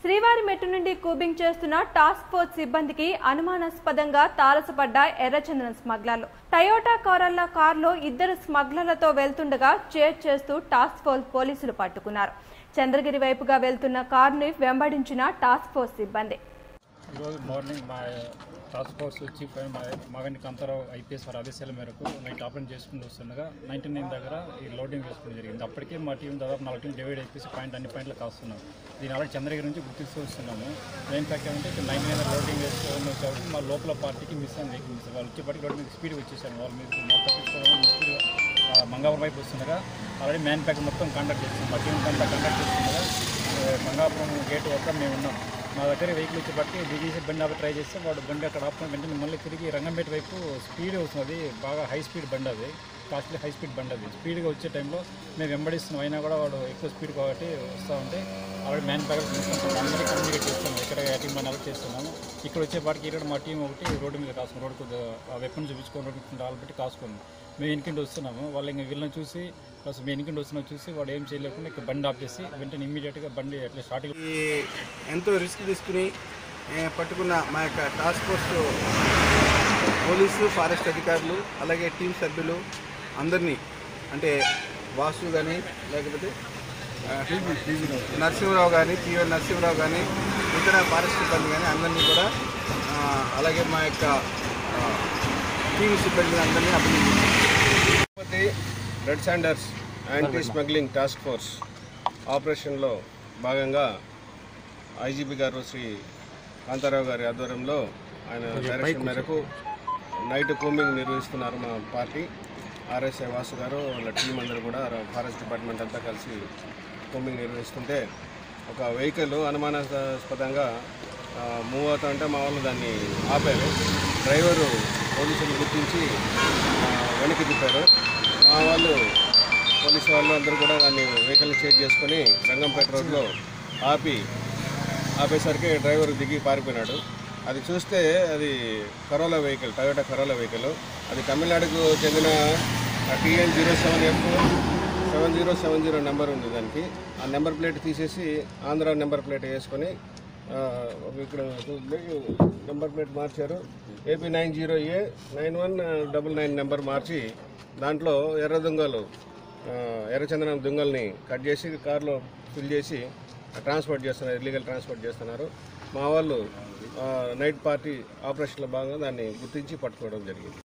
శ్రీవారి మెట్టు నుండి కూబింగ్ చేస్తున్న టాస్క్ ఫోర్స్ సిబ్బందికి అనుమానాస్పదంగా తారసపడ్డ ఎర్రచందనం స్మగ్లర్లు టయోటా కారల్లా కారులో ఇద్దరు స్మగ్లర్లతో వెళ్తుండగా చేజ్ చేస్తూ టాస్క్ ఫోర్స్ పోలీసులు పట్టుకున్నారు చంద్రగిరి వైపుగా వెళ్తున్న కారుని వెంబడించిన టాస్క్ ఫోర్స్ సిబ్బంది ఈరోజు మార్నింగ్ మా టాస్క్ ఫోర్స్ చీఫ్ అయిన మా మగని కాంతారావు ఐపీఎస్ వారి ఆదేశాల మేరకు నైట్ ఆపరేట్ చేసుకుంటూ వస్తుండగా నైన్టీ నైన్ దగ్గర ఈ లోడింగ్ వేసుకోవడం జరిగింది అప్పటికే మా టీం దాదాపు నాలుగు టీం డివైడ్ అయిపోయి పాయింట్ అన్ని పాయింట్లు కాస్తున్నాం దీని అలాగే చంద్రగిరి నుంచి గుర్తిస్తూ వస్తున్నాము మెయిన్ ఫ్యాక్ట్ ఏమంటే ఇక్కడ నైన్ నైన్ లోడింగ్ వేసుకోవడం కాబట్టి మా లోపల పార్టీకి మిస్ అయింది వెహికల్ మిస్ వాళ్ళు వచ్చేప్పటికి లోడింగ్ స్పీడ్ వచ్చేసారు వాళ్ళు మీరు మాకు తప్పించుకోవడం స్పీడ్ మంగాపురం వైపు వస్తుండగా ఆల్రెడీ మ్యాన్ ప్యాక్ మొత్తం కండక్ట్ చేస్తున్నాం మా టీం అంతా కండక్ట్ చేస్తుండగా ఏ, మంగాపురం గేట్ వద్ద మేము ఉన్నాం మా దగ్గర వెహికల్ వచ్చేపట్టి దిగేసి బండి ఆపి ట్రై చేస్తే వాడు బండి అక్కడ ఆపుకుని వెంటనే మళ్ళీ తిరిగి రంగంపేట వైపు స్పీడ్ వస్తుంది బాగా హై స్పీడ్ బండి అది కాస్ట్లీ హై స్పీడ్ బండి అది స్పీడ్గా వచ్చే టైంలో మేము వెంబడిస్తున్నాం అయినా కూడా వాడు ఎక్కువ స్పీడ్ కాబట్టి వస్తూ ఉంటే ఆల్రెడీ మ్యాన్ ప్యాకెట్ తీసుకుంటాం అందరికీ కమ్యూనికేట్ చేస్తున్నాం ఇక్కడ టీం మనం అలర్ట్ చేస్తున్నాము ఇక్కడ వచ్చేపాటికి ఇక్కడ మా టీం ఒకటి రోడ్డు మీద కాసుకుని రోడ్డు కొద్దిగా ఆ వెపన్ చూపించుకొని రోడ్డు మీద ఆల్బెట్టి కాసుకుంది మేము వెనుకండి వస్తున్నాము వాళ్ళు ఇంకా వీళ్ళని చూసి ప్లస్ మేము వెనుకండి వస్తున్నా చూసి వాడు ఏం చేయలేకుండా ఇక్కడ బండి ఆపేసి వెంటనే ఇమ్మీడియట్గా బండి అట్లా స్టార్టింగ్ ఈ ఎంతో రిస్క్ తీసుకుని ఏ, పట్టుకున్న మా యొక్క టాస్క్ ఫోర్స్ పోలీసు ఫారెస్ట్ అధికారులు అలాగే టీం సభ్యులు అందరినీ అంటే వాసు కానీ లేకపోతే ఆ, నరసింహరావు కానీ పిఓ నరసింహరావు కానీ ఇతర ఫారెస్ట్ సిబ్బంది కానీ అందరినీ కూడా ఆ, అలాగే మా యొక్క ఆ, టీం సిబ్బంది అందరినీ అభినందిస్తున్నాం Tirupati red sanders anti smuggling task force ఆపరేషన్లో భాగంగా ఐజీపీ గారు శ్రీ కాంతారావు గారి ఆధ్వర్యంలో ఆయన డైరెక్షన్ మేరకు నైట్ కూంబింగ్ నిర్వహిస్తున్నారు మా పార్టీ ఆర్ఎస్ఐ వాసు గారు వాళ్ళ టీం అందరూ కూడా ఫారెస్ట్ డిపార్ట్మెంట్ అంతా కలిసి కూంబింగ్ నిర్వహిస్తుంటే ఒక వెహికల్ అనుమానాస్పదంగా ఆ, మూవ్ అవుతా ఉంటే మా వాళ్ళు దాన్ని ఆపారు డ్రైవరు పోలీసులు గుర్తించి ఆ, వెనక్కి తిప్పారు మా వాళ్ళు పోలీసు వాళ్ళు అందరూ కూడా దాన్ని వెహికల్ని చేజ్ చేసుకొని రంగంపేట రోడ్లో ఆపి ఆపేసరికి డ్రైవర్ దిగి పారిపోయినాడు అది చూస్తే అది Corolla vehicle Toyota Corolla vehicle అది తమిళనాడుకు చెందిన TN zero seven F seven zero seven zero number ఉంది దానికి ఆ నెంబర్ ప్లేట్ తీసేసి ఆంధ్ర నెంబర్ ప్లేట్ వేసుకొని ఆ, ఇక్కడ నెంబర్ ప్లేట్ మార్చారు AP nine zero A nine one double nine number మార్చి దాంట్లో ఎర్ర దొంగలు ఆ, ఎర్రచందనం దుంగల్ని కట్ చేసి కార్లో ఫిల్ చేసి ట్రాన్స్పోర్ట్ చేస్తున్నారు ఇల్లీగల్ ట్రాన్స్పోర్ట్ చేస్తున్నారు మా వాళ్ళు ఆ, నైట్ పార్టీ ఆపరేషన్లో భాగంగా దాన్ని గుర్తించి పట్టుకోవడం జరిగింది